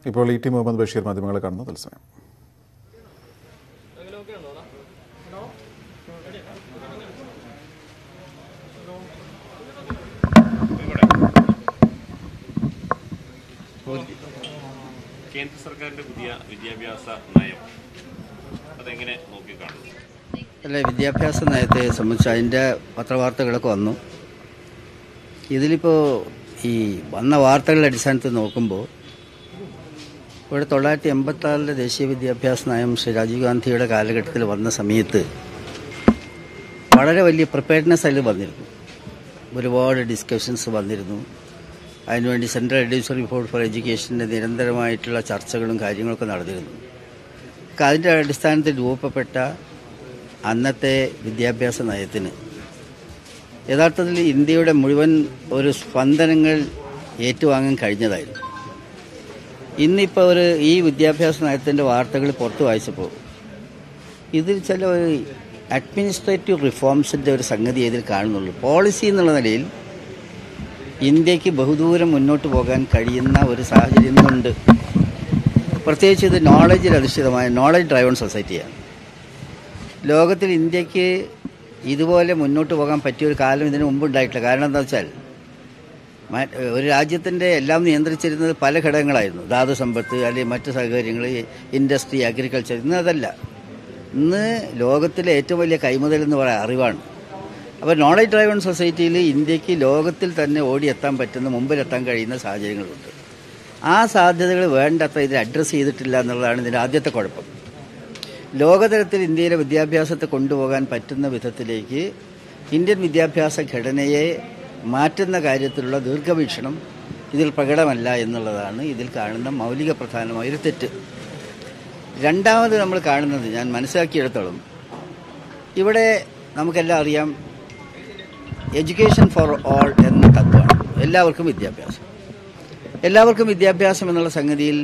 ഇപ്പോൾ E T Muhammad Basheer മാധ്യമങ്ങളെ കാണുന്നു തത്സമയം കേന്ദ്ര സർക്കാരിന്റെ പുതിയ വിദ്യാഭ്യാസ നയം അതെങ്ങനെ നോക്കിക്കാണുന്നു അല്ല വിദ്യാഭ്യാസ നയത്തെ സംബന്ധിച്ച് അതിൻ്റെ പത്രവാർത്തകളൊക്കെ വന്നു ഇതിലിപ്പോൾ ഈ വന്ന വാർത്തകളുടെ അടിസ്ഥാനത്തിൽ നോക്കുമ്പോൾ ഇവിടെ തൊള്ളായിരത്തി എൺപത്തി ദേശീയ വിദ്യാഭ്യാസ നയം ശ്രീ രാജീവ് ഗാന്ധിയുടെ കാലഘട്ടത്തിൽ വന്ന സമയത്ത് വളരെ വലിയ പ്രിപ്പയർനെസ് അതിൽ വന്നിരുന്നു ഒരുപാട് ഡിസ്കഷൻസ് വന്നിരുന്നു അതിനുവേണ്ടി സെൻട്രൽ അഡ്വൈസറി റിപ്പോർട്ട് ഫോർ എഡ്യൂക്കേഷൻ്റെ നിരന്തരമായിട്ടുള്ള ചർച്ചകളും കാര്യങ്ങളൊക്കെ നടന്നിരുന്നു ഒക്കെ അതിൻ്റെ അടിസ്ഥാനത്തിൽ രൂപപ്പെട്ട അന്നത്തെ വിദ്യാഭ്യാസ നയത്തിന് യഥാർത്ഥത്തിൽ ഇന്ത്യയുടെ മുഴുവൻ ഒരു സ്പന്ദനങ്ങൾ ഏറ്റുവാങ്ങാൻ കഴിഞ്ഞതായിരുന്നു ഇന്നിപ്പോൾ ഒരു ഈ വിദ്യാഭ്യാസ നയത്തിൻ്റെ വാർത്തകൾ പുറത്തു വായിച്ചപ്പോൾ ഇതിൽ ചില ഒരു അഡ്മിനിസ്ട്രേറ്റീവ് റിഫോംസിൻ്റെ ഒരു സംഗതി ഇതിൽ കാണുന്നുള്ളൂ പോളിസി എന്നുള്ള നിലയിൽ ഇന്ത്യക്ക് ബഹുദൂരം മുന്നോട്ട് പോകാൻ കഴിയുന്ന ഒരു സാഹചര്യം ഇന്നുണ്ട് പ്രത്യേകിച്ച് ഇത് നോളജിൽ അധിഷ്ഠിതമായ നോളജ് ഡ്രൈവൺ സൊസൈറ്റിയാണ് ലോകത്തിൽ ഇന്ത്യക്ക് ഇതുപോലെ മുന്നോട്ട് പോകാൻ പറ്റിയ ഒരു കാലം ഇതിനു മുമ്പ് ഉണ്ടായിട്ടില്ല കാരണം എന്താ വെച്ചാൽ മ- ഒരു രാജ്യത്തിൻ്റെ എല്ലാം നിയന്ത്രിച്ചിരുന്നത് പല ഘടകങ്ങളായിരുന്നു ധാതു സമ്പത്ത് അല്ലെങ്കിൽ മറ്റ് സൗകര്യങ്ങൾ ഇൻഡസ്ട്രി അഗ്രികൾച്ചർ ഇന്ന് അതല്ല ഇന്ന് ലോകത്തിലെ ഏറ്റവും വലിയ കൈമുതൽ എന്ന് പറയാൻ അറിവാണ് അപ്പോൾ നോളജ് ഡ്രൈവൺ സൊസൈറ്റിയിൽ ഇന്ത്യക്ക് ലോകത്തിൽ തന്നെ ഓടിയെത്താൻ പറ്റുന്ന മുമ്പിലെത്താൻ കഴിയുന്ന സാഹചര്യങ്ങളുണ്ട് ആ സാധ്യതകൾ വേണ്ടത്ര ഇതിൽ അഡ്രസ്സ് ചെയ്തിട്ടില്ല എന്നുള്ളതാണ് ഇതിൻ്റെ ആദ്യത്തെ കുഴപ്പം ലോകതലത്തിൽ ഇന്ത്യയിലെ വിദ്യാഭ്യാസത്തെ കൊണ്ടുപോകാൻ പറ്റുന്ന വിധത്തിലേക്ക് ഇന്ത്യൻ വിദ്യാഭ്യാസ ഘടനയെ മാറ്റുന്ന കാര്യത്തിലുള്ള ദീർഘവീക്ഷണം ഇതിൽ പ്രകടമല്ല എന്നുള്ളതാണ് ഇതിൽ കാണുന്ന മൗലിക പ്രധാനമായൊരു തെറ്റ് രണ്ടാമത് നമ്മൾ കാണുന്നത് ഞാൻ മനസ്സിലാക്കിയെടുത്തോളം ഇവിടെ നമുക്കെല്ലാം അറിയാം എഡ്യൂക്കേഷൻ ഫോർ ഓൾ എന്ന തത്വമാണ് എല്ലാവർക്കും വിദ്യാഭ്യാസം എല്ലാവർക്കും വിദ്യാഭ്യാസം എന്നുള്ള സംഗതിയിൽ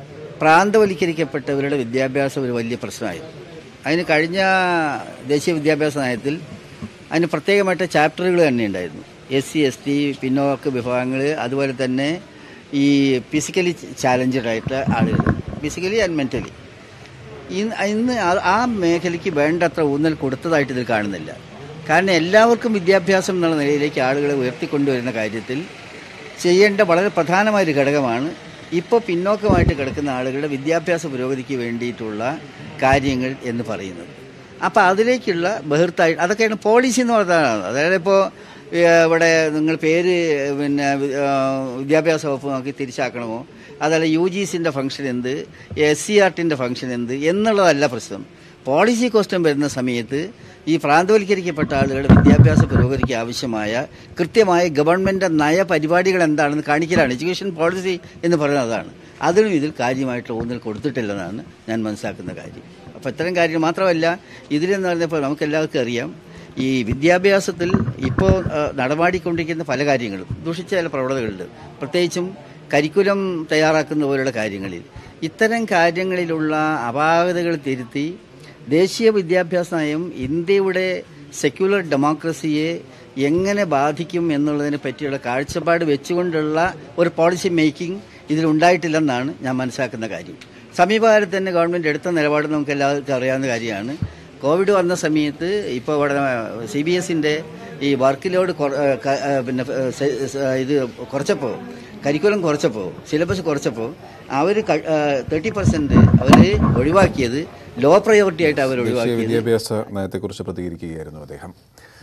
പ്രാന്തവൽക്കരിക്കപ്പെട്ടവരുടെ വിദ്യാഭ്യാസം ഒരു വലിയ പ്രശ്നമായിരുന്നു അതിന് കഴിഞ്ഞ ദേശീയ വിദ്യാഭ്യാസ നയത്തിൽ അതിന് പ്രത്യേകമായിട്ട് ചാപ്റ്ററുകൾ തന്നെ ഉണ്ടായിരുന്നു എസ് സി എസ് ടി പിന്നോക്ക വിഭാഗങ്ങൾ അതുപോലെ തന്നെ ഈ ഫിസിക്കലി ചാലഞ്ചഡ് ആയിട്ടുള്ള ആളുകൾ ഫിസിക്കലി ആൻഡ് മെൻ്റലി ഇന്ന് ഇന്ന് ആ- ആ മേഖലയ്ക്ക് വേണ്ടത്ര ഊന്നൽ കൊടുത്തതായിട്ട് ഇതിൽ കാണുന്നില്ല കാരണം എല്ലാവർക്കും വിദ്യാഭ്യാസം എന്നുള്ള നിലയിലേക്ക് ആളുകളെ ഉയർത്തിക്കൊണ്ടുവരുന്ന കാര്യത്തിൽ ചെയ്യേണ്ട വളരെ പ്രധാനമായൊരു ഘടകമാണ് ഇപ്പോൾ പിന്നോക്കമായിട്ട് കിടക്കുന്ന ആളുകളുടെ വിദ്യാഭ്യാസ പുരോഗതിക്ക് വേണ്ടിയിട്ടുള്ള കാര്യങ്ങൾ എന്ന് പറയുന്നത് അപ്പോൾ അതിലേക്കുള്ള ബഹിർത്തായി അതൊക്കെയാണ് പോളിസി എന്ന് പറഞ്ഞതാണ് അതായത് ഇപ്പോൾ ഇവിടെ നിങ്ങൾ പേര് പിന്നെ ആ, വിദ്യാഭ്യാസ വകുപ്പ് നോക്കി തിരിച്ചാക്കണമോ അതല്ല യു ജി സിൻ്റെ ഫംഗ്ഷൻ എന്ത് എസ് സി ആർ ടിൻ്റെ ഫംഗ്ഷൻ എന്ത് എന്നുള്ളതല്ല പ്രശ്നം പോളിസി ക്വസ്റ്റ്യൻ വരുന്ന സമയത്ത് ഈ പ്രാന്തവൽക്കരിക്കപ്പെട്ട ആളുകളുടെ വിദ്യാഭ്യാസ പുരോഗതിക്ക് ആവശ്യമായ കൃത്യമായ ഗവൺമെൻറ് നയപരിപാടികൾ എന്താണെന്ന് കാണിക്കലാണ് എഡ്യൂക്കേഷൻ പോളിസി എന്ന് പറയുന്നത് അതാണ് അതിനും ഇതിൽ കാര്യമായിട്ട് ഊന്നൽ കൊടുത്തിട്ടില്ലെന്നാണ് ഞാൻ മനസ്സിലാക്കുന്ന കാര്യം അപ്പോൾ ഇത്തരം കാര്യം മാത്രമല്ല ഇതിലെന്ന് പറഞ്ഞപ്പോൾ നമുക്ക് എല്ലാവർക്കും അറിയാം ഈ വിദ്യാഭ്യാസത്തിൽ ഇപ്പോൾ നടമാടിക്കൊണ്ടിരിക്കുന്ന പല കാര്യങ്ങളും ദൂഷിച്ച ചില പ്രവണതകളുണ്ട് പ്രത്യേകിച്ചും കരിക്കുലം തയ്യാറാക്കുന്ന പോലുള്ള കാര്യങ്ങളിൽ ഇത്തരം കാര്യങ്ങളിലുള്ള അപാകതകൾ തിരുത്തി ദേശീയ വിദ്യാഭ്യാസ നയം ഇന്ത്യയുടെ സെക്യുലർ ഡെമോക്രസിയെ എങ്ങനെ ബാധിക്കും എന്നുള്ളതിനെ പറ്റിയുള്ള കാഴ്ചപ്പാട് വെച്ചുകൊണ്ടുള്ള ഒരു പോളിസി മേക്കിംഗ് ഇതിലുണ്ടായിട്ടില്ലെന്നാണ് ഞാൻ മനസ്സിലാക്കുന്ന കാര്യം സമീപകാലത്ത് തന്നെ ഗവൺമെൻറ് എടുത്ത നിലപാട് നമുക്ക് എല്ലാവർക്കും അറിയാവുന്ന കാര്യമാണ് കോവിഡ് വന്ന സമയത്ത് ഇപ്പോൾ ഇവിടെ സി ബി എസിൻ്റെ ഈ വർക്ക് ലോഡ് പിന്നെ ഏഹ്, സെ- സെ- ഇത് കുറച്ചപ്പോൾ കരിക്കുലം കുറച്ചപ്പോൾ സിലബസ് കുറച്ചപ്പോൾ അവർ തേർട്ടി പെർസെൻറ്റ് അവർ ഒഴിവാക്കിയത് ലോ പ്രയോറിറ്റി ആയിട്ട് അവർ ദേശീയ ഒഴിവാക്കിയത് വിദ്യാഭ്യാസ നയത്തെക്കുറിച്ച് പ്രതികരിക്കുകയായിരുന്നു അദ്ദേഹം